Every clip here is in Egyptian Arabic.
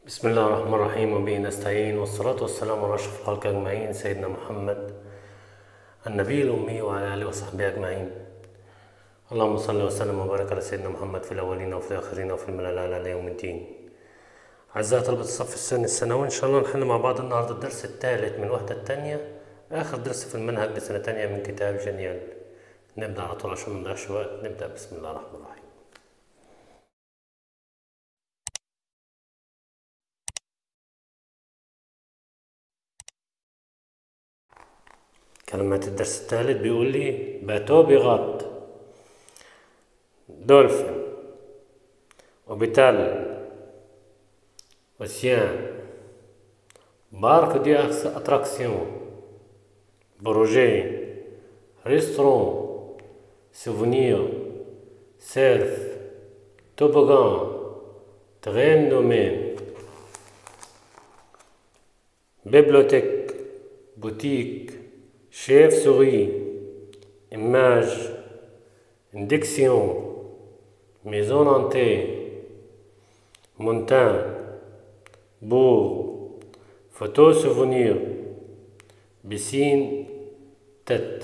بسم الله الرحمن الرحيم وبه نستعين والصلاة والسلام على أشرف الخلق أجمعين سيدنا محمد النبي الأمي وعلى آله وصحبه أجمعين اللهم صل وسلم وبارك على سيدنا محمد في الأولين وفي الآخرين وفي الملأ الأعلى إلى يوم الدين أعزائي طلبة الصف الثاني الثانوي إن شاء الله نحل مع بعض النهاردة الدرس الثالث من الوحدة الثانية آخر درس في المنهج لسنة تانية من كتاب جنيال نبدأ على طول عشان ما نضيعش وقت نبدأ بسم الله الرحمن الرحيم كلمات الدرس الثالث بيقول لي باتو بغط دولفين اوبيتال اوسيان بارك دي اتراكسيون بروجي ريستورون سوفونير سيرف توبوغان تغين دومين بيبلوتيك بوتيك chef souris, image, indiction, maison hantée, montagne, bourg, photo souvenir, piscine, tête.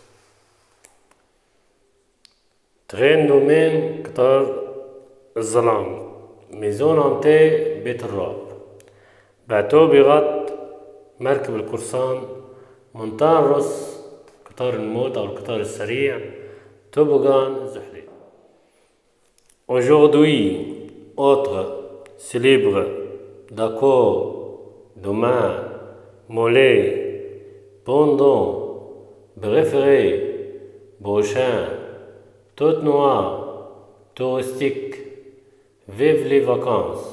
تغين دومين قطار الظلام ميزون هانتي بيت الرعب باتو بغط مركب القرصان مونتانروس قطار الموت أو القطار السريع توبوغان الزحليق Aujourd'hui, autre, célèbre, d'accord, demain, mollet, pendant, préféré, prochain, toute noire, touristique, vive les vacances.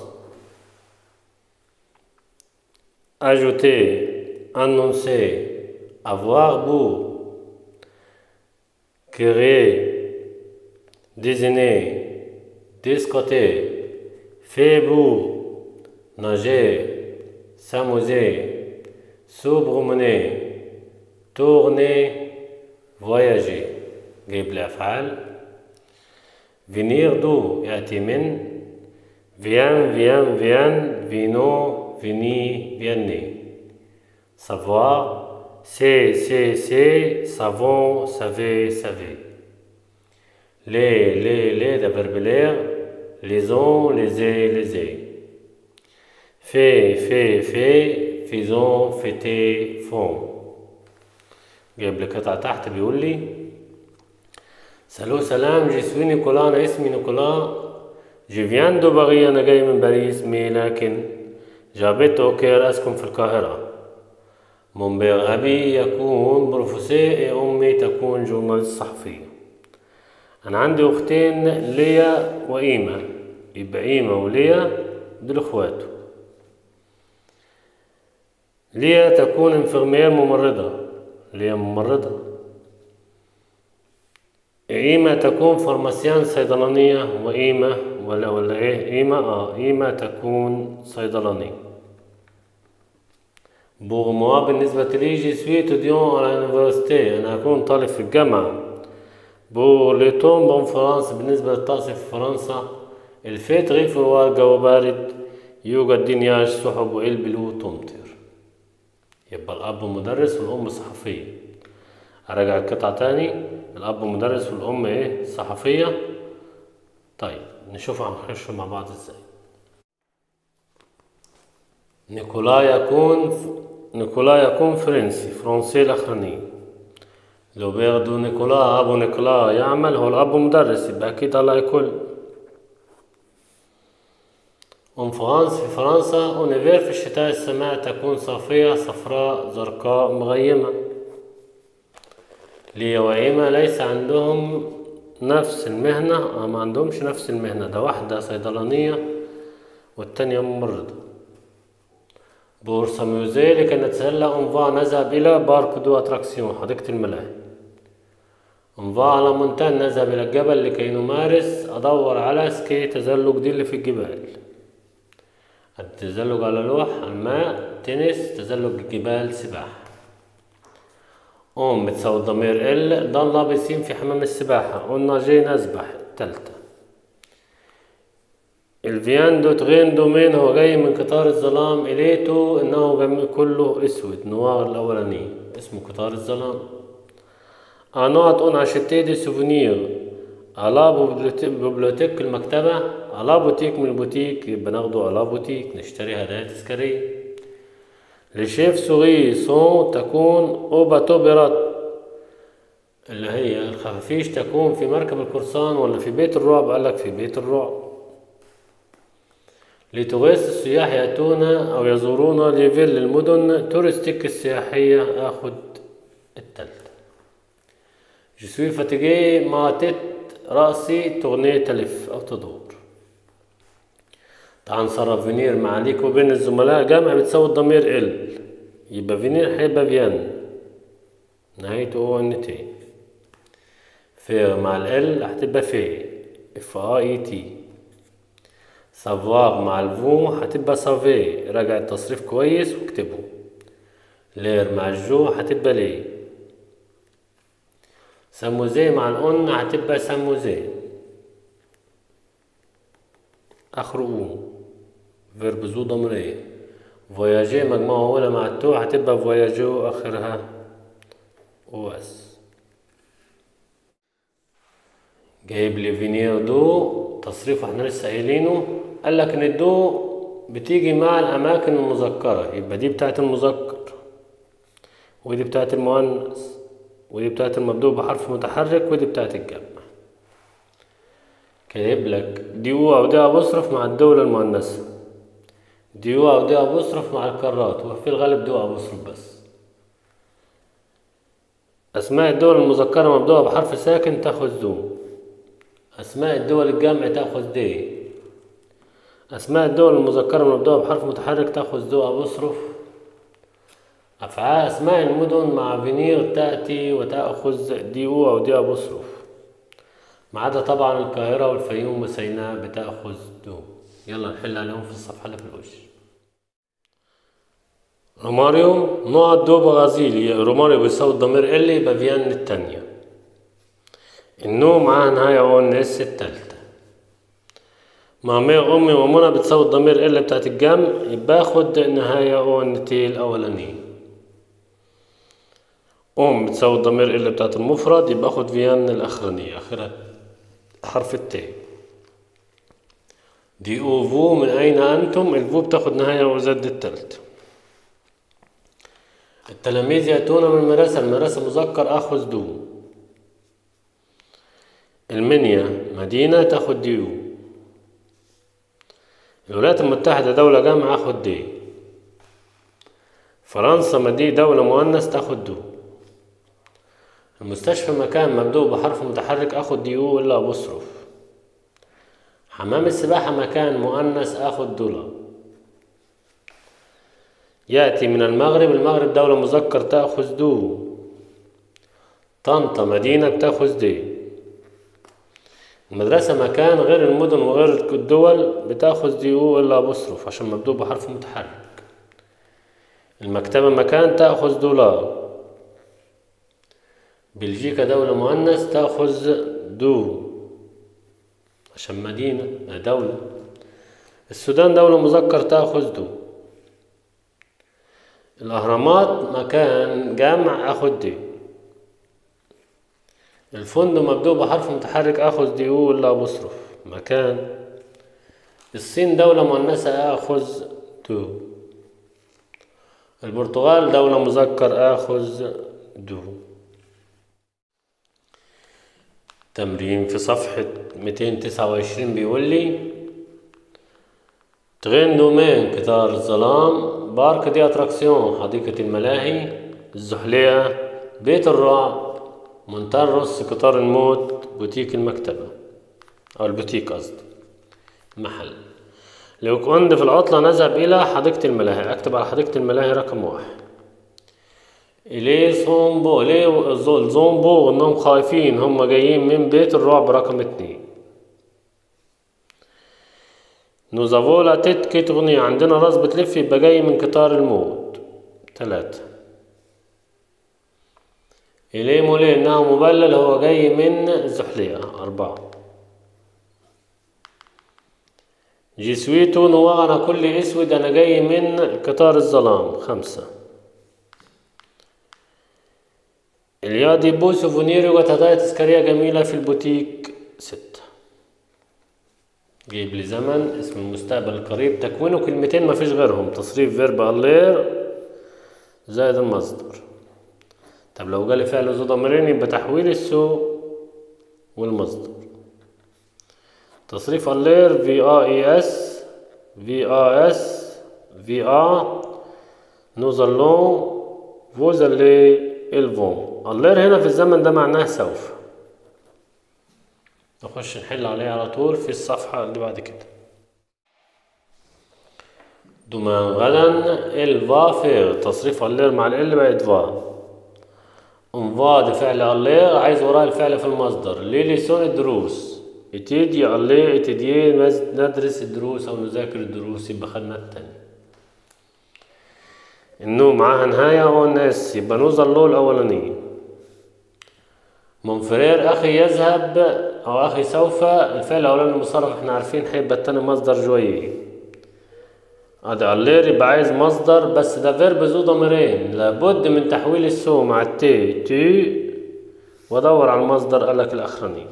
Ajouter, annoncer, avoir beau, créer, désigner, discoter, faire beau, nager, s'amuser, se promener, tourner, voyager. جايب الأفعال venir d'où يأتي من vient vient vient vino vini vienne savoir c'est c'est c'est savons savez savez les les les de verbe l'air les ont les ai les ai fait fait fait faisons fêter font جايب لي قطعة تحت بيقول لي سلو سلام جي سوي نيكولا أنا اسمي نيكولا جي فيان دو باغي أنا جاي من باريس مي لكن جابت أوكير أسكن في القاهرة منبغ أبي يكون بروفيسور أمي تكون جورناليست صحفية أنا عندي أختين ليا وإيمة يبقى إيمة وليا دول إخواته ليا تكون انفرمير ممرضة ليا ممرضة إيمة تكون فارماسيان صيدلانية وإيمة ولا ولا إيه إيمة آه إيمة تكون صيدلانية بور موا بالنسبة لي جي سوي étudiant على اليونيفرسيتي أنا أكون طالب في الجامعة بور لي تومب ان فرنسا بالنسبة للطقس في فرنسا الفيت غير فروا الجو بارد يوجد دنياج سحب وقلبل وتمطر يبقى الأب مدرس والأم صحفية أراجع القطعة تاني الأب مدرس والأم إيه صحفية طيب نشوف هنخش مع بعض إزاي نيكولا يكون نيكولا يكون فرنسي فرنسي الأخراني لو بياخدوا نيكولا أبو نيكولا يعمل هو الأب مدرس يبقى أكيد الله يكل أم فرنسا في فرنسا أونيفير في الشتاء السماء تكون صافية صفراء زرقاء مغيمة ليا وإيمة ليس عندهم نفس المهنة ما عندهمش نفس المهنة ده واحدة صيدلانية والتانية ممرضة بورصة ميوزيه لكي نتسلى أنفا نذهب إلى بارك دو أتراكسيون حديقة الملاهي أنفا على مونتان نذهب إلى الجبل لكي نمارس أدور على سكي تزلج دي اللي في الجبال التزلج على لوح الماء تنس تزلج الجبال سباحة أم بتساوي ضمير ال ضل لابسين في حمام السباحة قلنا جي نسبح التالتة الفيان دوت غين دومين هو جاي من قطار الظلام إليتو إنه جم- كله أسود نوار الأولاني اسمه قطار الظلام أنوت أون أشتي دي سوفونير على بوبليوتيك بوبليوتيك المكتبة على بوتيك من البوتيك يبقى ناخده على بوتيك نشتري هدايا تذكارية لشيف سوري سون تكون أو باتو بيرات اللي هي الخفافيش تكون في مركب القرصان ولا في بيت الرعب قالك في بيت الرعب لتغيث السياح يأتون أو يزورون ليفيل المدن تورستيك السياحية آخد التالتة جسوي فاتيجي ما تت رأسي تغني تلف أو تدور طبعا صار فينير مع ليك وبين الزملاء جمع بتساوي الضمير ال يبقى فينير هيبقى فيان نهايته او ان تي في مع ال هتبقى في اف ا اي تي سافواغ مع الفو هتبقى سافي راجع التصريف كويس واكتبه لير مع الجو هتبقى ليه سموزي مع الأن هتبقى سموزي آخر أو فيرب زو ضمرية فواياجي مجموعة أولى مع التو هتبقى فواياجو آخرها أو اس جايب لي فينير دو تصريف احنا لسه قايلينه قال لك ان الدو بتيجي مع الاماكن المذكره يبقى دي بتاعت المذكر ودي بتاعت المؤنث ودي بتاعت المبدوء بحرف متحرك ودي بتاعت الجمع كاتب لك دي او او دي ابوستروف مع الدولة المؤنثة دي او او دي ابوستروف مع الكرات وفي الغالب دي ابوستروف بس اسماء الدول المذكرة مبدوءة بحرف ساكن تاخذ دو اسماء الدول الجمع تاخذ دي اسماء الدول المذكرة مبدوءة بحرف متحرك تاخذ دو ابوستروف أفعال أسماء المدن مع فينير تأتي وتأخذ دي أو أو دي أبوستروف ما عدا طبعا القاهرة والفيوم وسيناء بتأخذ دو يلا نحل عليهم في الصفحة اللي في الوش روماريو نوع دو بغازيلي روماريو بيساوي الضمير اللي يبقى فيان التانية النو معاها نهاية أو الناس التالتة مامي أمي ومنى بتساوي الضمير اللي بتاعت الجمع يبقى اخد نهاية أو النتي الأولانية أم بتساوي الضمير اللي بتاعت المفرد يبقى اخد فيان الأخرانية آخرها حرف التاء دي أو فو من أين أنتم الفو بتاخد نهاية وزد التالت التلاميذ يأتون من المدرسة المدرسة مذكر أخذ دو المنيا مدينة تاخد ديو الولايات المتحدة دولة جامعة أخد دي فرنسا مدي دولة مؤنث تاخد دو المستشفى مكان مبدوء بحرف متحرك اخد دي او الا ابوستروف حمام السباحة مكان مؤنث اخد دولار يأتي من المغرب المغرب دولة مذكر تأخذ دو طنطا مدينة بتاخذ دي المدرسة مكان غير المدن وغير الدول بتاخذ دي او الا ابوستروف عشان مبدوء بحرف متحرك المكتبة مكان تأخذ دولار بلجيكا دولة مؤنث تأخذ دو عشان مدينة دولة السودان دولة مذكر تأخذ دو الأهرامات مكان جامع أخذ دي الفندق مبدوء بحرف متحرك أخذ دي أو ولا بصرف مكان الصين دولة مؤنثة أخذ دو البرتغال دولة مذكر آخذ دو تمرين في صفحة 229 بيقول لي تغين دومين قطار الظلام بارك دي اتراكسيون حديقة الملاهي الزحلية بيت الرعب مونتارس قطار الموت بوتيك المكتبة أو البوتيك قصدي محل لو كنت في العطلة نذهب إلى حديقة الملاهي أكتب على حديقة الملاهي رقم واحد إليه زومبو إليه الزومبو إنهم خايفين هم جايين من بيت الرعب رقم اتنين نوزافو لا تيت كي تغني عندنا راس بتلف يبقى جاي من قطار الموت تلاتة إليه مولي إنه مبلل هو جاي من الزحلية أربعة جسويتو نوار أنا كل أسود أنا جاي من قطار الظلام خمسة اليادي بو سوفونير وهدايا تذكارية جميلة في البوتيك ستة جيب لي زمن اسم المستقبل القريب تكوينه كلمتين ما فيش غيرهم تصريف فيرب اللير زائد المصدر طب لو جالي فعل ذو ضميرين يبقى تحويل السو والمصدر تصريف اللير في ا اي اس في ا اس في ا nous allons vous allez ils vont اللير هنا في الزمن ده معناه سوف نخش نحل عليه على طول في الصفحة اللي بعد كده دومان غدا الفا فير تصريف اللير مع ال بقت فا انفا ده فعل اللير عايز وراه الفعل في المصدر ليه لسون الدروس اتيدي اللي اتيدي ندرس الدروس او نذاكر الدروس يبقى خدنا التاني انه معاها نهاية هو الناس يبقى نوصل له الاولانية منفرير اخي يذهب او اخي سوف الفعل الاولاني المصرف احنا عارفين هيبقى التاني مصدر جويه ادي اللير يبقى عايز مصدر بس ده فيرب ذو ضميرين لابد من تحويل السو مع التي تي وادور على المصدر قالك الاخراني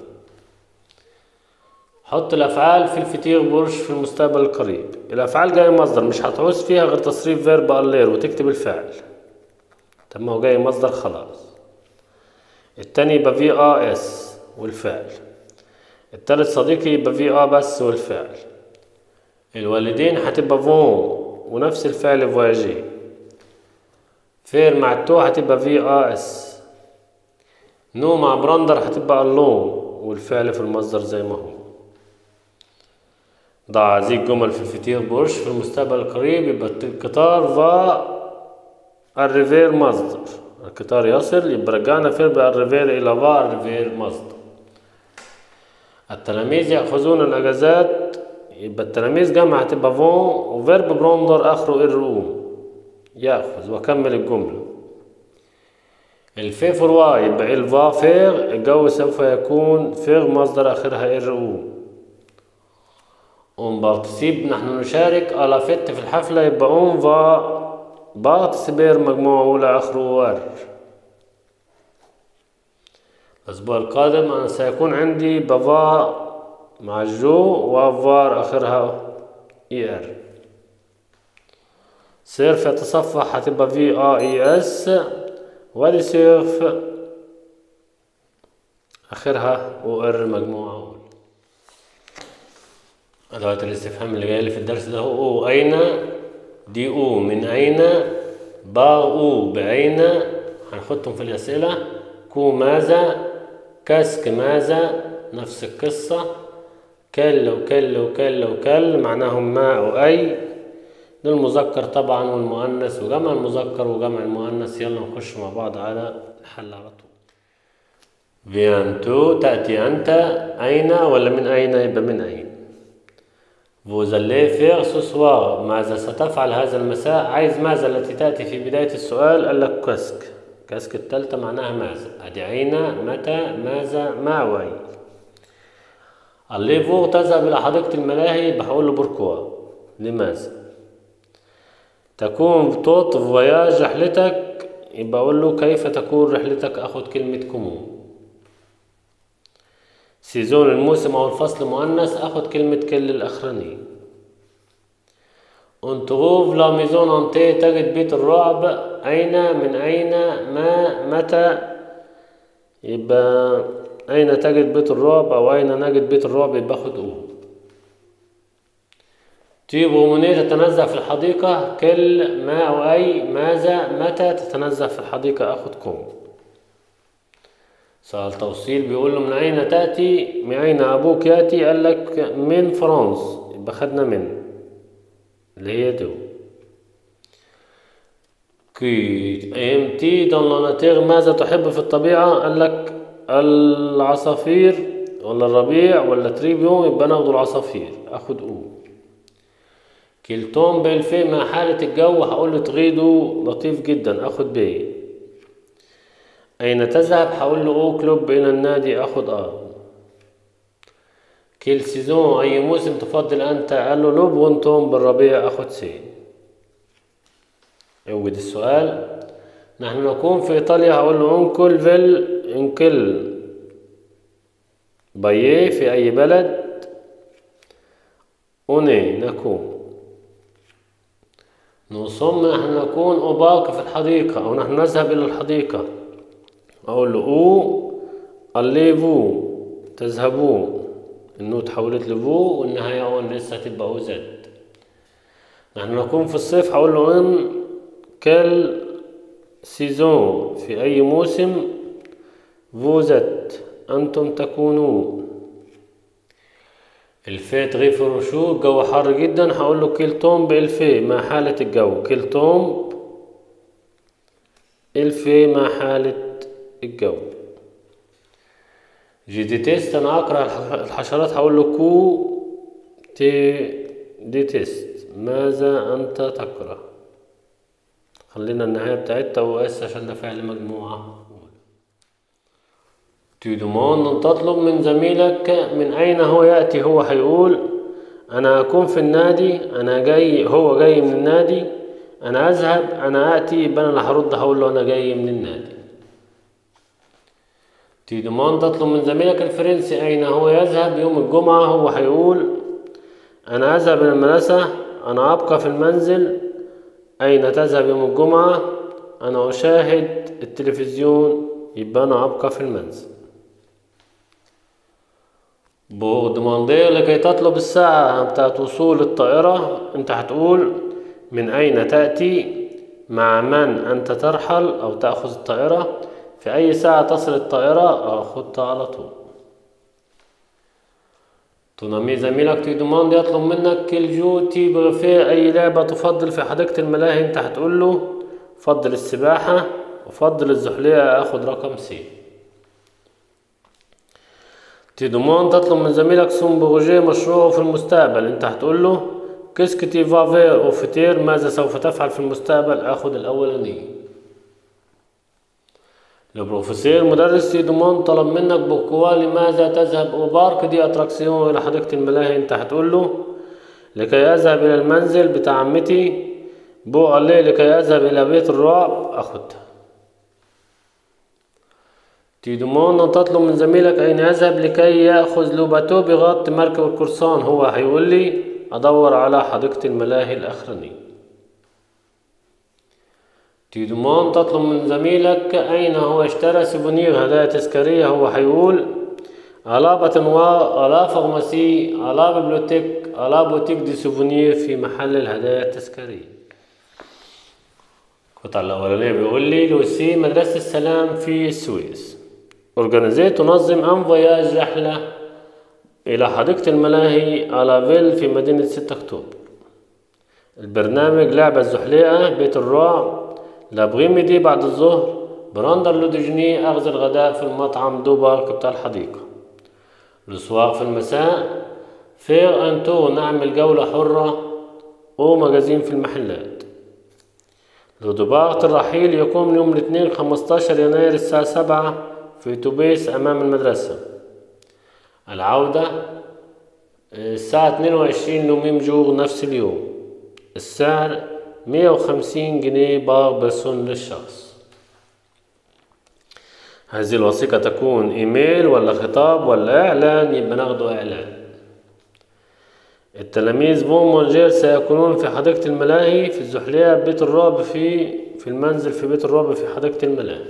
حط الافعال في الفتير برش في المستقبل القريب الافعال جاي مصدر مش هتعوز فيها غير تصريف فيرب اللير وتكتب الفعل طب ما هو جاي مصدر خلاص التاني يبقى في ا اس والفعل التالت صديقي يبقى في ا بس والفعل الوالدين هتبقى فون ونفس الفعل فواجي فير مع التو هتبقى في ا اس نو مع براندر هتبقى اللون والفعل في المصدر زي ما هو ضع هذه الجمل في الفتير بورش في المستقبل القريب يبقى القطار فا الريفير مصدر القطار يصل يبقى رجعنا فيرب الريفير إلى فا الريفير مصدر التلاميذ يأخذون الأجازات يبقى التلاميذ جمع هتبقى فون وفيرب بروندر آخره إر يأخذ وكمل الجملة الفي فور يبقى الفا فيغ الجو سوف يكون فيغ مصدر آخرها إر أو اون بارتيسيب نحن نشارك على فت في الحفلة يبقى اون فا بارتيسيبير مجموعة أولى آخره ور الأسبوع القادم أنا سيكون عندي بافا مع الجو وفار آخرها اي ار سيرف يتصفح هتبقى في ا اي اس وادي سيرف آخرها او ار مجموعة أولى أدوات الاستفهام اللي جاي لي في الدرس ده هو أو أين دي أو من أين با أو بأين هنحطهم في الأسئلة كو ماذا كاسك ماذا نفس القصة كل وكل وكل وكل معناهم ما أو أي للمذكر طبعا والمؤنث وجمع المذكر وجمع المؤنث يلا نخش مع بعض على الحل على طول بيانتو تأتي أنت أين ولا من أين يبقى من أين Vous allez faire ce soir ماذا ستفعل هذا المساء عايز ماذا التي تأتي في بداية السؤال قال لك كاسك كاسك التالتة معناها ماذا أدي أين متى ماذا ما وأين الليفو تذهب إلى حديقة الملاهي بحول له بوركوا لماذا تكون توت فواياج رحلتك يبقى أقول له كيف تكون رحلتك أخد كلمة كومون سيزون الموسم أو الفصل مؤنث أخد كلمة كل الأخرانية انتغوف لا ميزون أنتي تجد بيت الرعب أين من أين ما متى يبقى أين تجد بيت الرعب أو أين نجد بيت الرعب يبقى خد أو تيب ومنير تتنزه في الحديقة كل ما أو أي ماذا متى تتنزه في الحديقة أخد كم سؤال توصيل بيقول له من أين تأتي من أين أبوك يأتي قال لك من فرنسا يبقى خدنا من اللي هي دو كي ام تي دون لاناتيغ ماذا تحب في الطبيعة قال لك العصافير ولا الربيع ولا تريبيون يبقى ناخد العصافير اخد او كيلتون بالفي مع حالة الجو هقول له تغيدو لطيف جدا اخد بي أين تذهب هقول له أو كلوب إلى النادي أخد آه كل سيزون أي موسم تفضل أنت قال له لو بونتوم بالربيع أخذ سي عود السؤال نحن نكون في إيطاليا هقول له انكل فيل انكل بايه في أي بلد أوني نكون نصم نحن نكون أوباك في الحديقة أو نحن نذهب إلى الحديقة أقول له أو أليفو تذهبون النو تحولت لفو والنهاية أون لسه تبقى أو زد نحن نكون في الصيف هقول له إن كل سيزون في أي موسم فو زد أنتم تكونون الفي تغيفر شو الجو حر جدا هقول له كل توم بالفي ما حالة الجو كل توم الفي ما حالة الجو جي ديتيست انا اكره الحشرات هقول له كو تي ديتيست ماذا انت تكره خلينا النهاية بتاعتها واس عشان ده فعل مجموعة تيدومون تطلب من زميلك من أين هو يأتي هو هيقول أنا أكون في النادي أنا جاي هو جاي من النادي أنا أذهب أنا آتي يبقى أنا اللي هرد هقول له أنا جاي من النادي تيدومون تطلب من زميلك الفرنسي أين هو يذهب يوم الجمعة هو هيقول أنا أذهب إلى المدرسة أنا أبقى في المنزل أين تذهب يوم الجمعة أنا أشاهد التلفزيون يبقى أنا أبقى في المنزل بودماندير لكي تطلب الساعة بتاعت وصول الطائرة انت هتقول من أين تأتي مع من أنت ترحل أو تأخذ الطائرة في أي ساعة تصل الطائرة أخذتها على طول تنامي زميلك تيدوماند يطلب منك كل جو تيبغ في أي لعبة تفضل في حديقة الملاهي انت هتقول له فضل السباحة وفضل الزحلية أخذ رقم سي تيدومون تطلب من زميلك سون بروجي مشروعه في المستقبل انت هتقول له كيسك تي فافير او فتير ماذا سوف تفعل في المستقبل اخذ الاولاني البروفيسور مدرس تيدومون طلب منك بقوة لماذا تذهب او بارك دي اتراكسيون الى حديقة الملاهي انت هتقول له لكي اذهب الى المنزل بتاع عمتي بو قال لي لكي اذهب الى بيت الرعب اخدها تيدومون تطلب من زميلك أين يذهب لكي يأخذ لوباتو بغط مركب القرصان هو هيقول لي أدور على حديقة الملاهي الأخرانية تيدومون تطلب من زميلك أين هو اشترى سيفونير هدايا تذكارية هو هيقول ألا باتنوار ألا فارماسي ألا بيبليوتيك ألا بوتيك دي سيفونير في محل الهدايا التذكارية القطعة الأولانية بيقول لي لوسي مدرسة السلام في السويس أورجانيزيه تنظم أن فواياج رحلة إلى حديقة الملاهي على فيل في مدينة ستة أكتوبر البرنامج لعبة الزحليقة بيت الرعب لابغيميدي بعد الظهر براندر لودجني أخذ الغداء في المطعم دو بارك بتاع الحديقة الأسواق في المساء فير أنتو نعمل جولة حرة أو مجازين في المحلات لودوبارت الرحيل يقوم يوم الاثنين خمستاشر يناير الساعة سبعة في أتوبيس أمام المدرسة العودة الساعة اتنين وعشرين نوميم جور نفس اليوم السعر مية وخمسين جنيه بار بيرسون للشخص هذه الوثيقة تكون إيميل ولا خطاب ولا إعلان يبقى ناخده إعلان التلاميذ بوم مونجير سيكونون في حديقة الملاهي في الزحلية بيت الرعب في في المنزل في بيت الرعب في حديقة الملاهي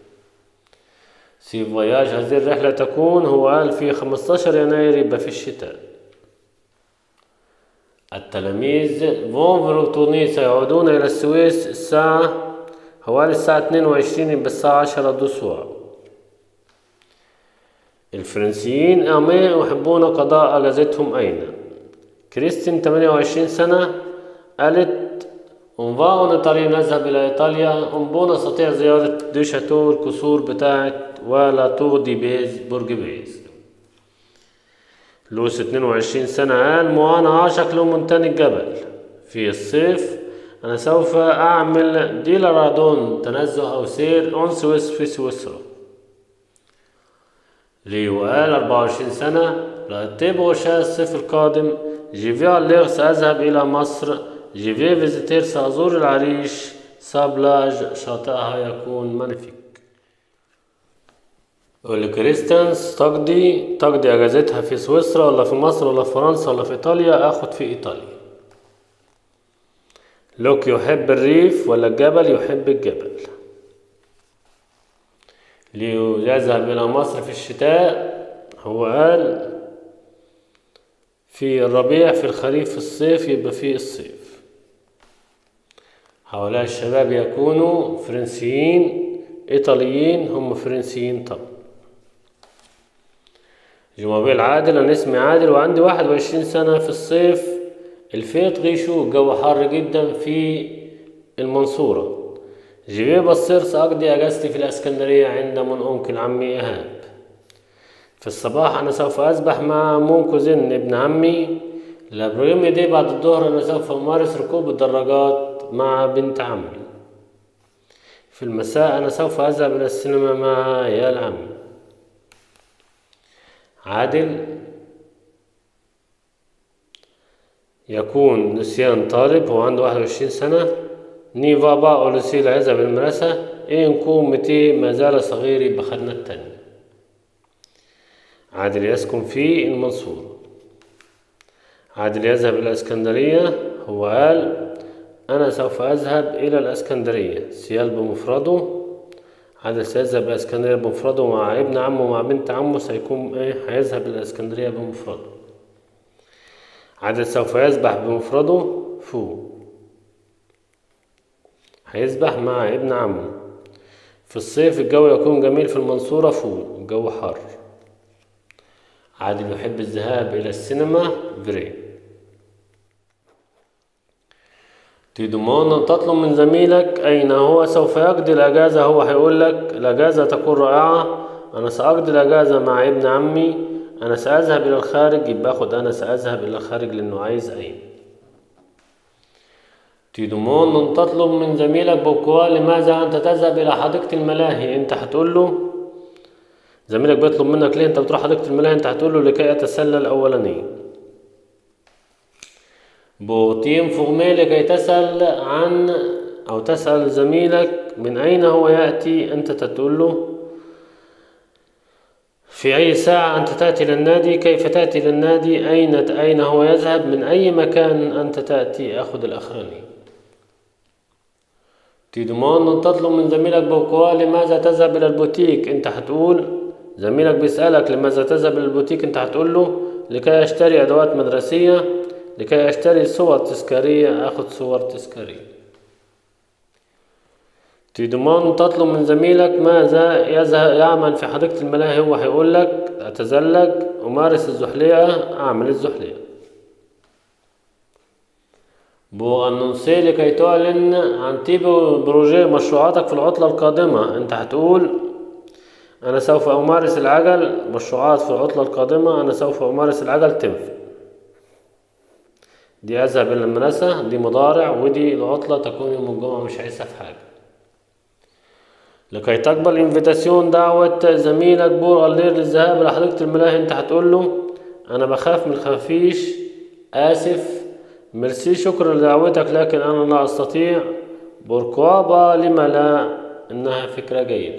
سي فواياج هذه الرحلة تكون هو قال في 15 يناير يبقى في الشتاء التلاميذ فون فروتوني سيعودون إلى السويس الساعة حوالي الساعة 22 يبقى الساعة 10 دو سوار الفرنسيين أمي يحبون قضاء أجازتهم أين؟ كريستين 28 سنة قالت انفا نطري نذهب إلى إيطاليا أم نستطيع زيارة دي شاتو القصور بتاعت ولا تور دي بيز برج بيز لوس 22 سنة قال موانا عاشق له منتني الجبل في الصيف أنا سوف أعمل ديلارادون تنزه أو سير أون سويس في سويسرا ليو قال 24 سنة لاتي بروشان الصيف القادم جيفي أليغ سأذهب إلى مصر جيفي فيزيتير سأزور العريش سابلاج شاطئها يكون مانيفيك والكريستيانس تقضي تقضي اجازتها في سويسرا ولا في مصر ولا في فرنسا ولا في ايطاليا اخد في ايطاليا لوك يحب الريف ولا الجبل يحب الجبل ليذهب الى مصر في الشتاء هو قال في الربيع في الخريف في الصيف يبقى في الصيف هؤلاء الشباب يكونوا فرنسيين ايطاليين هم فرنسيين طبعا جمابيل عادل انا اسمي عادل وعندي واحد وعشرين سنة في الصيف الفيت غيشو الجو حر جدا في المنصورة جيبي بصير سأقضي أجازتي في الإسكندرية عند من أنكل عمي إيهاب في الصباح أنا سوف أسبح مع مونكوزين ابن عمي البروجرام دي بعد الظهر أنا سوف أمارس ركوب الدراجات مع بنت عمي في المساء أنا سوف أذهب إلى السينما مع عيال عمي عادل يكون نسيان طالب هو عنده واحد وعشرين سنة ني فابا أولوسيل يذهب المدرسة إيه نكون متي ما زال صغير يبقى خدنا التاني عادل يسكن في المنصورة عادل يذهب إلى الإسكندرية هو قال أنا سوف أذهب إلى الإسكندرية سيال بمفرده عادل سيذهب إلى الإسكندرية بمفرده مع ابن عمه ومع بنت عمه سيكون إيه هيذهب إلى الإسكندرية بمفرده عادل سوف يسبح بمفرده فوق هيسبح مع ابن عمه في الصيف الجو يكون جميل في المنصورة فوق الجو حر عادل يحب الذهاب إلى السينما فري تيدومون أن تطلب من زميلك أين هو سوف يقضي الأجازة هو هيقول لك الأجازة تكون رائعة أنا سأقضي الأجازة مع ابن عمي أنا سأذهب إلى الخارج يبقى أخد أنا سأذهب إلى الخارج لأنه عايز أين تيدومون أن تطلب من زميلك بوكوا لماذا أنت تذهب إلى حديقة الملاهي أنت هتقول له زميلك بيطلب منك ليه أنت بتروح حديقة الملاهي أنت هتقول له لكي أتسلى الأولانية بوتيم فورمي لكي تسأل عن أو تسأل زميلك من أين هو يأتي أنت تقول له في أي ساعة أنت تأتي للنادي كيف تأتي للنادي أين أين هو يذهب من أي مكان أنت تأتي أخذ الأخراني تيدمان أن تطلب من زميلك بوكوا لماذا تذهب إلى البوتيك أنت هتقول زميلك بيسألك لماذا تذهب إلى البوتيك أنت هتقول له لكي أشتري أدوات مدرسية لكي أشتري صور تذكارية أخذ صور تذكارية تيدمان تطلب من زميلك ماذا يذهب يعمل في حديقة الملاهي هو هيقول لك أتزلج أمارس الزحليقة أعمل الزحليقة بو أنونسي لكي تعلن عن تيبو بروجي مشروعاتك في العطلة القادمة أنت هتقول أنا سوف أمارس العجل مشروعات في العطلة القادمة أنا سوف أمارس العجل تنفع دي أذهب إلى المدرسة دي مضارع ودي العطلة تكون يوم الجمعة مش عايزها في حاجة لكي تقبل انفيتاسيون دعوة زميلك بور الليل للذهاب إلى حديقة الملاهي أنت هتقول له أنا بخاف من الخفيش آسف ميرسي شكرا لدعوتك لكن أنا لا أستطيع بوركوابا لما لا إنها فكرة جيدة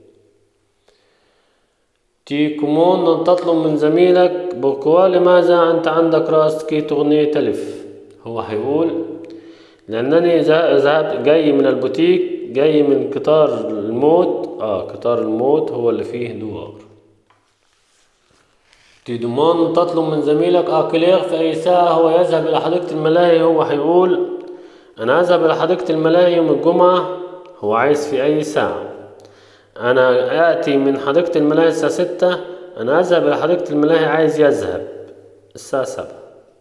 تي كومون أن تطلب من زميلك بوركوا لماذا أنت عندك رأس كي تغني تلف هو هيقول لأنني ذهبت جاي من البوتيك جاي من قطار الموت اه قطار الموت هو اللي فيه دوار تيدومان تطلب من زميلك اكلير في اي ساعة هو يذهب الى حديقة الملاهي هو هيقول انا اذهب الى حديقة الملاهي يوم الجمعة هو عايز في اي ساعة انا اتي من حديقة الملاهي الساعة ستة انا اذهب الى حديقة الملاهي عايز يذهب الساعة سبعة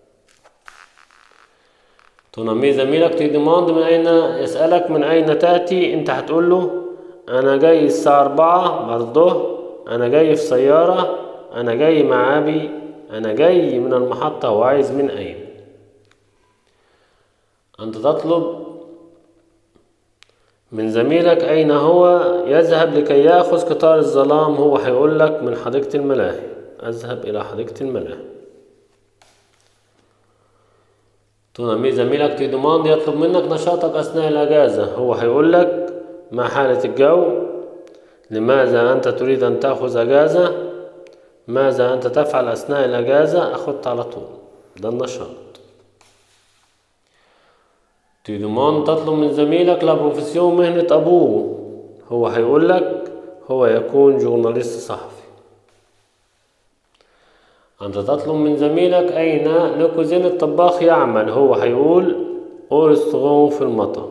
تنمي زميلك تيديماند من أين يسألك من أين تأتي أنت هتقول له أنا جاي الساعة أربعة بعد الظهر أنا جاي في سيارة أنا جاي مع أبي أنا جاي من المحطة وعايز من أين أنت تطلب من زميلك أين هو يذهب لكي يأخذ قطار الظلام هو هيقول لك من حديقة الملاهي أذهب إلى حديقة الملاهي تونامي زميلك تيدوماند يطلب منك نشاطك أثناء الأجازة هو هيقول لك ما حالة الجو لماذا أنت تريد أن تأخذ أجازة ماذا أنت تفعل أثناء الأجازة أخدت على طول ده النشاط تيدوماند تطلب من زميلك لا بروفيسيون مهنة أبوه هو هيقول لك هو يكون جورناليست صحفي أنت تطلب من زميلك أين لكوزين الطباخ يعمل هو هيقول أورستغون في المطعم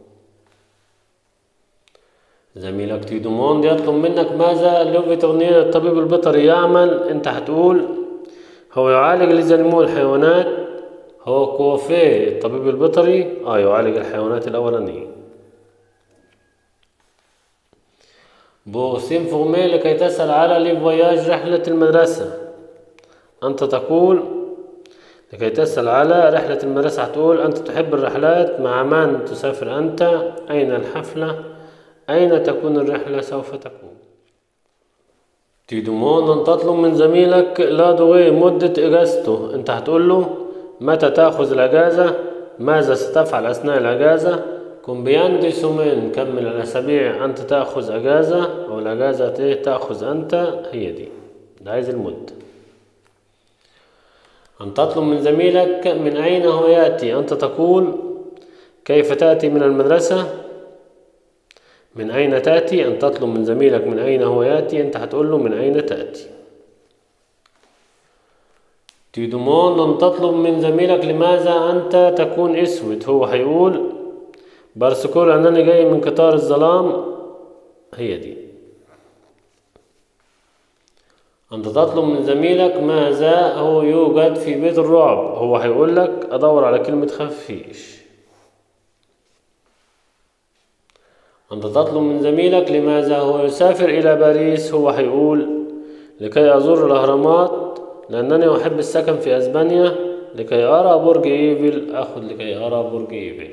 زميلك تيدوموند يطلب منك ماذا لوفيترنير الطبيب البيطري يعمل انت هتقول هو يعالج لزلمو الحيوانات هو كوفي الطبيب البيطري اه يعالج الحيوانات الأولانية بوسيم فورمي لكي تسأل على لي فواياج رحلة المدرسة أنت تقول لكي تسأل على رحلة المدرسة هتقول أنت تحب الرحلات مع من تسافر أنت أين الحفلة أين تكون الرحلة سوف تكون تيدومون أن تطلب من زميلك لا دوي مدة إجازته أنت هتقول له متى تأخذ الأجازة ماذا ستفعل أثناء الأجازة كومبيان دي سومين كم من الأسابيع أنت تأخذ أجازة أو الأجازة تأخذ أنت هي دي ده عايز المدة أن تطلب من زميلك من أين هو يأتي أنت تقول كيف تأتي من المدرسة من أين تأتي أن تطلب من زميلك من أين هو يأتي أنت هتقول له من أين تأتي تيدومون أن تطلب من زميلك لماذا أنت تكون أسود هو هيقول بارسكول أنني جاي من قطار الظلام هي دي أنت تطلب من زميلك ماذا هو يوجد في بيت الرعب هو هيقول لك أدور على كلمة خفيش أنت تطلب من زميلك لماذا هو يسافر إلى باريس هو هيقول لكي أزور الأهرامات لأنني أحب السكن في أسبانيا لكي أرى برج إيفل أخذ لكي أرى برج إيفل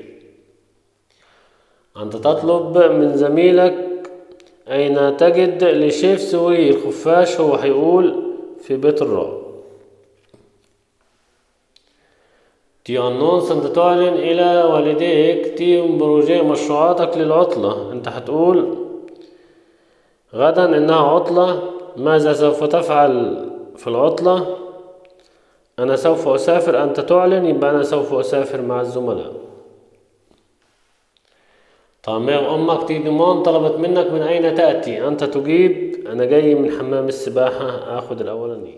أنت تطلب من زميلك أين تجد لشيف سوي الخفاش هو هيقول في بيت الرعب تي أنونس أنت تعلن إلى والديك تي بروجي مشروعاتك للعطلة أنت هتقول غدا إنها عطلة ماذا سوف تفعل في العطلة أنا سوف أسافر أنت تعلن يبقى أنا سوف أسافر مع الزملاء طامير أمك تيدمان طلبت منك من أين تأتي أنت تجيب أنا جاي من حمام السباحة أخذ الأولاني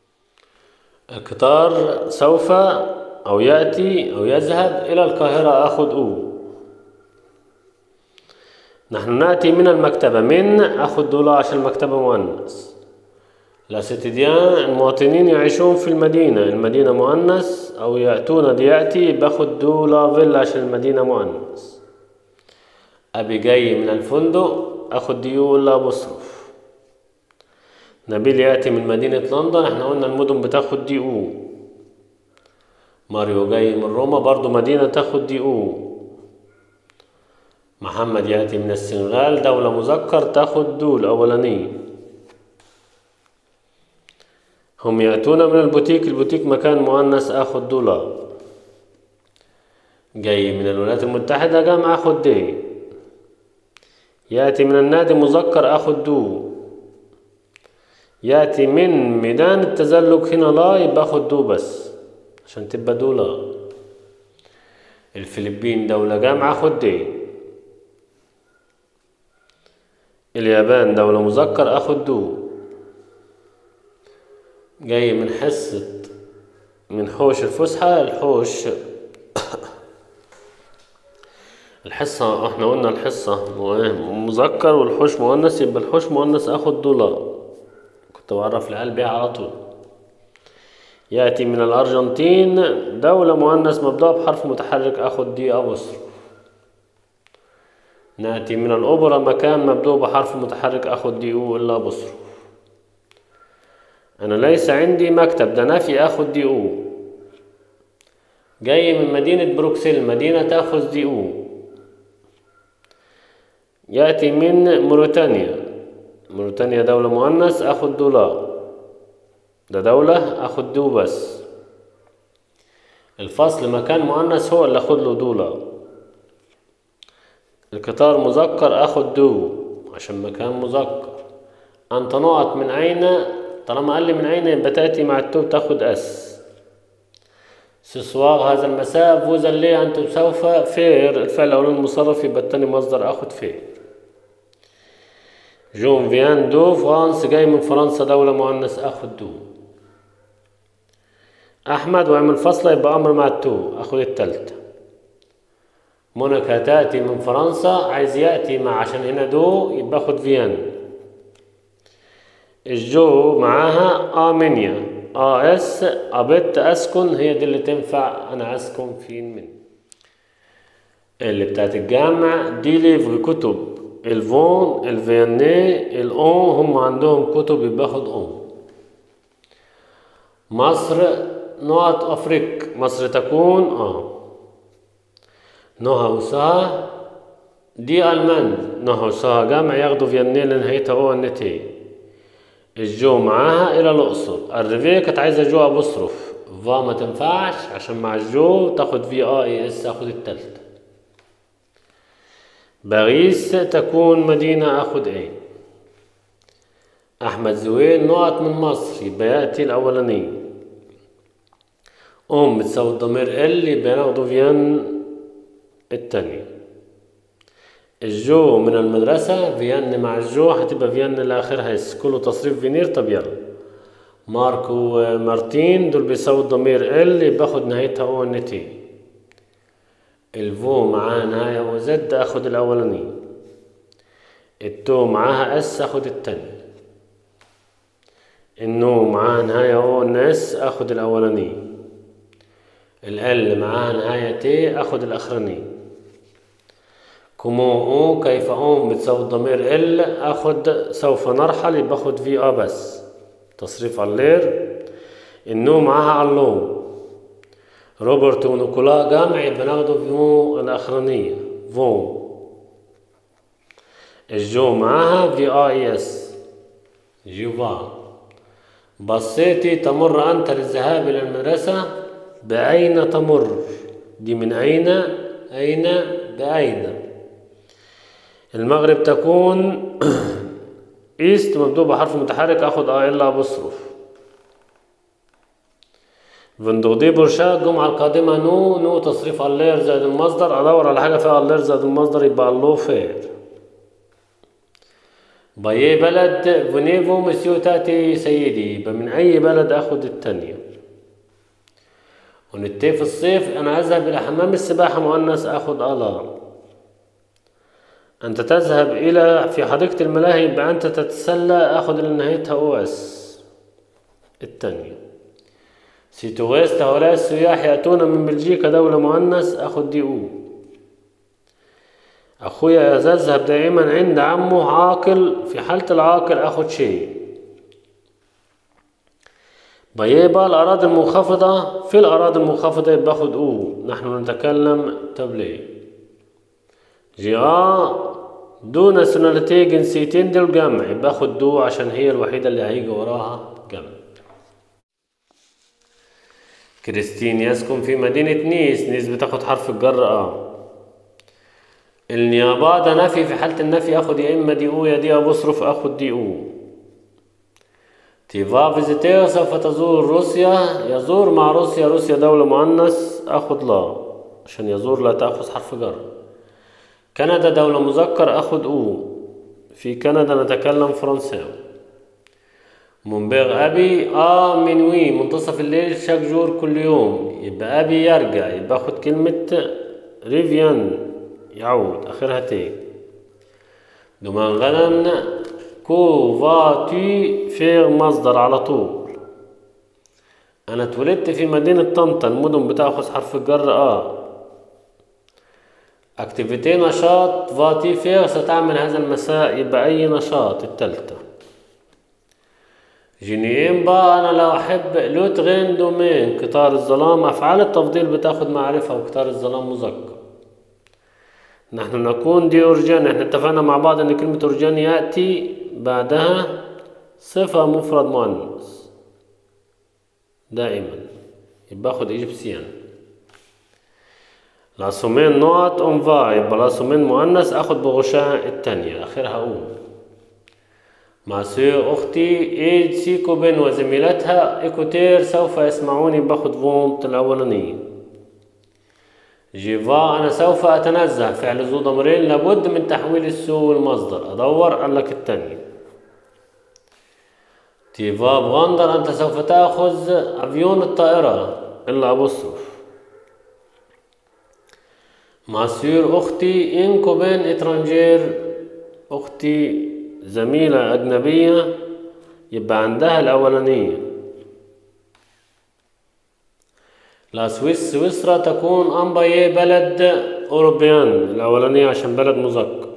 القطار سوف أو يأتي أو يذهب إلى القاهرة أخذ أو نحن نأتي من المكتبة من أخذ دولار عشان المكتبة مؤنث لاستديان المواطنين يعيشون في المدينة المدينة مؤنث أو يأتون دي يأتي باخد دولار فيلا عشان المدينة مؤنث أبي جاي من الفندق أخد ديو ولا بصرف نبيل يأتي من مدينة لندن احنا قلنا المدن بتاخد دي أو ماريو جاي من روما برضو مدينة تاخد دي أو محمد يأتي من السنغال دولة مذكر تاخد دول أولانية هم يأتون من البوتيك البوتيك مكان مؤنث أخد دولار جاي من الولايات المتحدة جامعة أخد دي يأتي من النادي مذكر أخد دو يأتي من ميدان التزلج هنا لا يبقى أخد دو بس عشان تبقى دولار الفلبين دولة جامعة خد دي اليابان دولة مذكر أخد دو جاي من حصة من حوش الفسحة الحوش الحصة احنا قلنا الحصة مذكر والحوش مؤنث يبقى الحوش مؤنث اخد دولار كنت بعرف العيال بيها على طول يأتي من الأرجنتين دولة مؤنث مبدوء بحرف متحرك أخد دي أبصر نأتي من الأوبرا مكان مبدوء بحرف متحرك أخد دي أو إلا بصر أنا ليس عندي مكتب ده نفي أخد دي أو جاي من مدينة بروكسل مدينة تأخذ دي أو يأتي من موريتانيا موريتانيا دولة مؤنث أخد دولار ده دولة اخد دو بس الفصل مكان مؤنث هو اللي اخد له دولة القطار مذكر اخد دو عشان مكان مذكر انت نقط من اين طالما قال لي من اين يبقى تاتي مع التو تاخد اس سسواغ هذا المساء فوزا لي انتم سوف فير الفعل الاولاني المصرف يبقى التاني مصدر اخد فير جون فيان دو فرانس جاي من فرنسا دولة مؤنث اخد دو احمد واعمل فصلة يبقى امر مع التو اخد التالتة مونيكا تأتي من فرنسا عايز يأتي مع عشان هنا دو يبقى اخد فيان الجو معاها آمنيا آ اس أبت أسكن هي دي اللي تنفع أنا أسكن في من اللي بتاعت الجامع دي ليفر كتب الفون الفياني الأون هم عندهم كتب يبقى اخد أون مصر نقط أفريق مصر تكون اه نهى وسها دي ألمان نهى وسها جامع ياخدوا فياني لنهايتها أو النتي الجو معاها إلى الأقصر الريفيه كانت عايزة جو أبصرف فا ما تنفعش عشان مع الجو تاخد في آ إي إس أخد التالتة باريس تكون مدينة أخد إيه أحمد زويل نقط من مصر يبقى يأتي الأولاني أم بتساوي الضمير ال يبقى ناخده فيان التاني الجو من المدرسة فيان مع الجو هتبقى فيان اللي آخرها اس كله تصريف فينير طب يلا مارك ومارتين دول بيساووا الضمير ال يبقى اخد نهايتها او ان تي الفو معاها نهاية وزد اخد الاولاني التو معاها اس اخد التاني النو معاها نهاية او ان اس اخد الاولاني ال معاها نهاية تي اخد الاخراني كومو او كيف اون بتساوي الضمير ال اخد سوف نرحل يبقى اخد في ا بس تصريف اللير النو معاها اللو روبرت ونيكولا جمع يبقى ناخده فيو الاخرانية فون الجو معاها في ا اي اس جيفا بصيتي تمر انت للذهاب الى المدرسة بأين تمر دي من أين أين بأين المغرب تكون ايست مبدوء بحرف متحرك اخد اه الا بصرف فندقدي برشا الجمعة القادمة نو نو تصريف اللير زائد المصدر ادور على حاجة فيها اللير زائد المصدر يبقى اللو فير باي بلد فونيفو مسيو تاتي سيدي يبقى من اي بلد اخد التانية ونتي في الصيف انا اذهب الى حمام السباحة مؤنث اخد الا أنت تذهب إلى في حديقة الملاهي يبقى أنت تتسلى أخذ لنهايتها أو إس التانية سيتوغيست هؤلاء السياح يأتون من بلجيكا دولة مؤنث أخذ دي أو أخويا يذهب دائما عند عمه عاقل في حالة العاقل أخذ شيء بيبقى الأراضي المنخفضة في الأراضي المنخفضة يبقى أخذ أو نحن نتكلم تبليه جيران دو ناسيوناليتي جنسيتين دول جمع باخد دو عشان هي الوحيدة اللي هيجي وراها جمع كريستين يسكن في مدينة نيس نيس بتاخد حرف الجر اه النيابة ده نفي في حالة النفي اخد يا اما دي او يا دي ابصرف اخد دي او تيفا فيزيتير سوف تزور روسيا يزور مع روسيا روسيا دولة مؤنث اخد لا عشان يزور لا تأخذ حرف جر كندا دولة مذكر أخد أو في كندا نتكلم فرنساوي منبغ أبي آ منوي منتصف الليل شاك جور كل يوم يبقى أبي يرجع يبقى أخد كلمة ريفيان يعود آخرها تي دومان غدا كو فاتي فير مصدر على طول أنا اتولدت في مدينة طنطا المدن بتاخذ حرف الجر آ اكتيفيتي نشاط فاتي فيغ ستعمل هذا المساء يبقى أي نشاط التالتة جينيين بقى أنا لو أحب لوتغين دومين قطار الظلام أفعال التفضيل بتاخد معرفة وقطار الظلام مذكر نحن نكون دي أورجان احنا اتفقنا مع بعض أن كلمة أورجان يأتي بعدها صفة مفرد مؤنث دائما يبقى اخد ايجيبسيان لاسومين نقط اون فا يبقى لاسومين مؤنث اخد بغشاء التانية اخرها او مع سو اختي ايد سيكو بن وزميلتها ايكوتير سوف يسمعوني باخد فونت الاولانية جيفا انا سوف اتنزه فعل ذو ضميرين لابد من تحويل السو المصدر ادور قال لك التانية تيفا بغندر انت سوف تاخذ افيون الطائرة الا ابصرف ماسير اختي انكو بين اترانجير اختي زميلة اجنبية يبقى عندها الاولانية لا سويس سويسرا تكون امبايي بلد اوروبيان الاولانية عشان بلد مذكر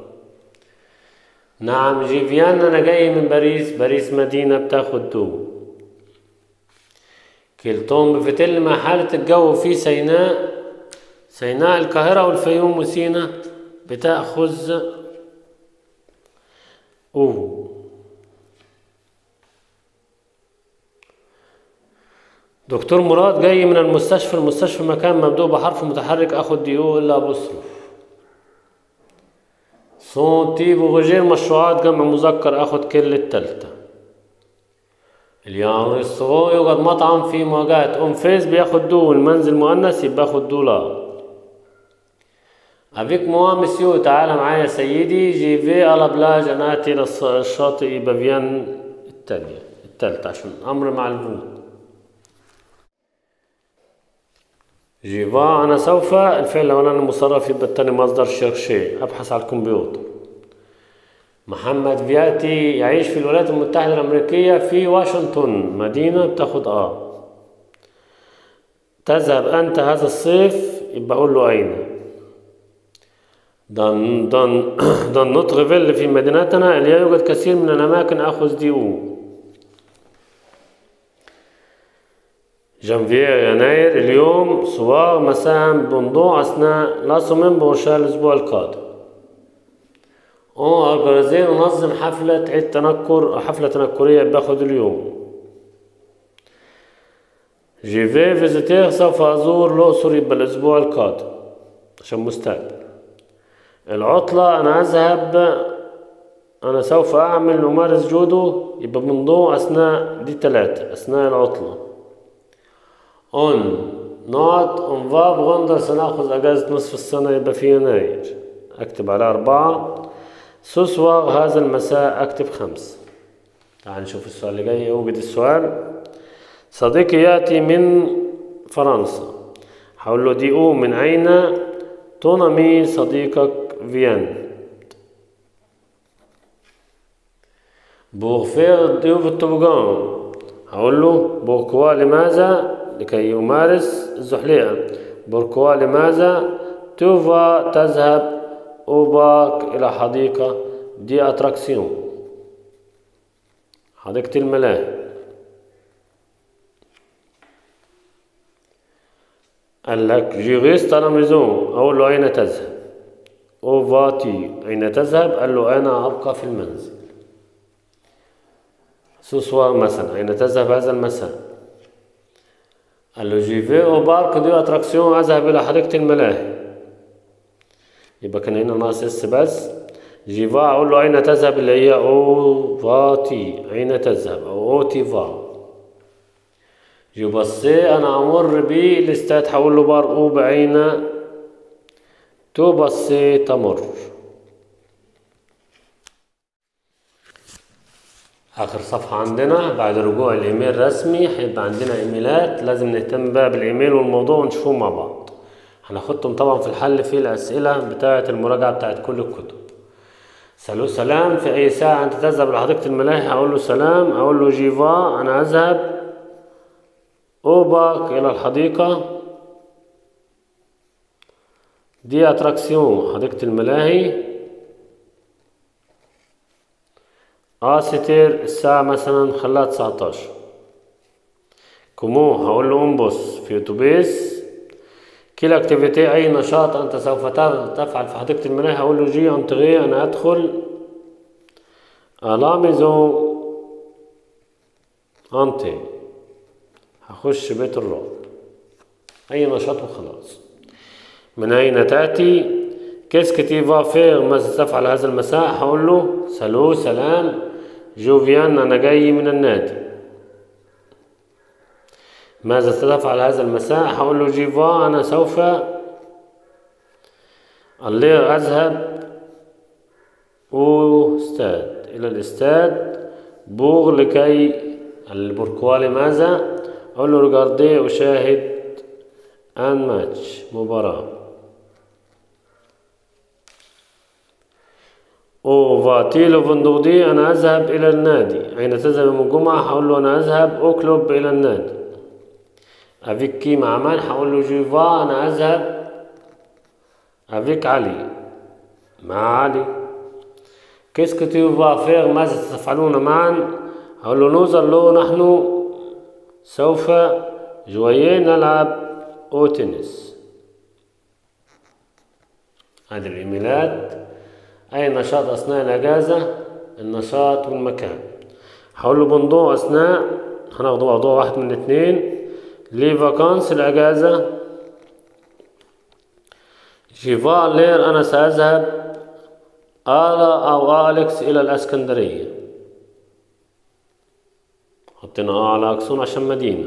نعم جيفيان انا جاي من باريس باريس مدينة بتاخد دو كلتهم بفتل مع حالة الجو في سيناء سيناء القاهرة والفيوم وسينا بتأخذ أو دكتور مراد جاي من المستشفى المستشفى مكان مبدوء بحرف متحرك اخد دي او الا بصرف صون تيب وغير مشروعات جمع مذكر اخد كل التالتة اليوم الصغير يوجد مطعم في مواجهة ام فيس بياخد دو المنزل مؤنث يبقى اخد دولار افيك موا مسيو تعال معايا سيدي جي في على بلاج انا اتي للشاطئ بافيان التانية التالتة عشان امر مع الفو جيفا انا سوف الفعل الاولاني مصرف يبقى التاني مصدر شيرشي ابحث على الكمبيوتر محمد فياتي يعيش في الولايات المتحدة الأمريكية في واشنطن مدينة بتاخد اه تذهب أنت هذا الصيف يبقى أقول له أين دان دان دان نوتغفيل في مدينتنا لا يوجد كثير من الأماكن أخذ دي أو جانفيير يناير اليوم صوار مساء بنضوع أثناء لا صمم بورشا الأسبوع القادم أون أرجازين ننظم حفلة عيد تنكر حفلة تنكرية باخد اليوم جي في فيزيتير سوف أزور الأقصر يبقى الأسبوع القادم عشان مستقبل العطلة أنا أذهب أنا سوف أعمل أمارس جودو يبقى بنضوع أثناء دي تلاتة أثناء العطلة اون نوت اون فاب غندر سناخذ اجازة نصف السنة يبقى في يناير اكتب على اربعة سوسواغ هذا المساء اكتب خمس تعال نشوف السؤال اللي جاي اوجد السؤال صديقي ياتي من فرنسا هقول له دي او من اين تونمي صديقك فيان بور فير ديو في الطبقان هقول له بوركوا لماذا لكي يمارس الزحليقة بوركوا لماذا توفا تذهب أوباك إلى حديقة دي أتراكسيون حديقة الملاهي قال لك جيغيست أنا ميزون أقول له أين تذهب أوفاتي أين تذهب قال له أنا أبقى في المنزل سوسوا مثلا أين تذهب هذا المساء قال له جي في او بارك دي اتراكسيون اذهب الى حديقة الملاهي يبقى كان هنا ناقص اس بس جيفا اقول له اين تذهب اللي هي او فاتي اين تذهب او او تي فا جوبصي انا امر بي الاستاد هقول له بار او بعين تو بصي تمر اخر صفحة عندنا بعد رجوع الايميل رسمي هيبقى عندنا ايميلات لازم نهتم بقى بالايميل والموضوع ونشوفهم مع بعض هناخدهم طبعا في الحل في الاسئلة بتاعة المراجعة بتاعة كل الكتب سلو سلام في اي ساعة انت تذهب لحديقة الملاهي هقول له سلام اقول له جيفا انا اذهب اوباك الى الحديقة دي اتراكسيون حديقة الملاهي آستر الساعة مثلا خلاها تسعتاشر كومو هقول له انبص في اتوبيس كلا اكتيفيتي اي نشاط انت سوف تفعل في حديقة الملاهي هقول له جي انتغي انا ادخل لا ميزون انتي أخش بيت الرعب أي نشاط وخلاص من أين تأتي كيس كتيفا فير ماذا تفعل هذا المساء هقول له سلو سلام جوفيان أنا جاي من النادي ماذا ستفعل هذا المساء هقول له جيفا أنا سوف الليل أذهب أستاد إلى الاستاد بوغ لكي البركوا لماذا أقول له ريجاردي أشاهد أن ماتش مباراة أو فاتيلو فندودي أنا أذهب إلى النادي أين تذهب يوم الجمعة هقول له أنا أذهب أكلوب إلى النادي أفيك كي مع من هقول له جيفا أنا أذهب أفيك علي مع علي كيسك tu vas faire ماذا تفعلون معا هقول له نوزر له نحن سوف جوية نلعب أو تنس هذه الإيميلات أي نشاط أثناء الأجازة النشاط والمكان هقول له بنضوء أثناء هناخد موضوع واحد من الاثنين لي فاكانس الأجازة جيفا لير أنا سأذهب آلا أو أليكس إلى الإسكندرية حطينا آ على أكسون عشان مدينة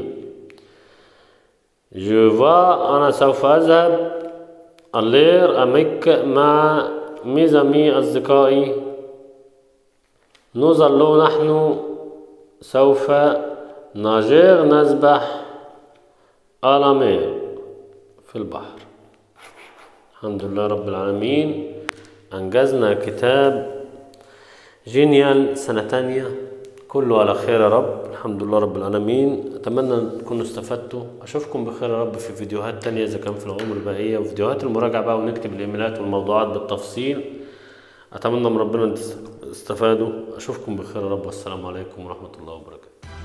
جوفا أنا سوف أذهب اللير أمك مع ميزامي أصدقائي نظل نحن سوف نجير نسبح على مير في البحر الحمد لله رب العالمين أنجزنا كتاب جينيال سنة تانية كله على خير يا رب الحمد لله رب العالمين أتمنى تكونوا استفدتوا أشوفكم بخير يا رب في فيديوهات تانية إذا كان في العمر الباقية وفيديوهات المراجعة بقى ونكتب الإيميلات والموضوعات بالتفصيل أتمنى من ربنا أن تستفادوا أشوفكم بخير يا رب والسلام عليكم ورحمة الله وبركاته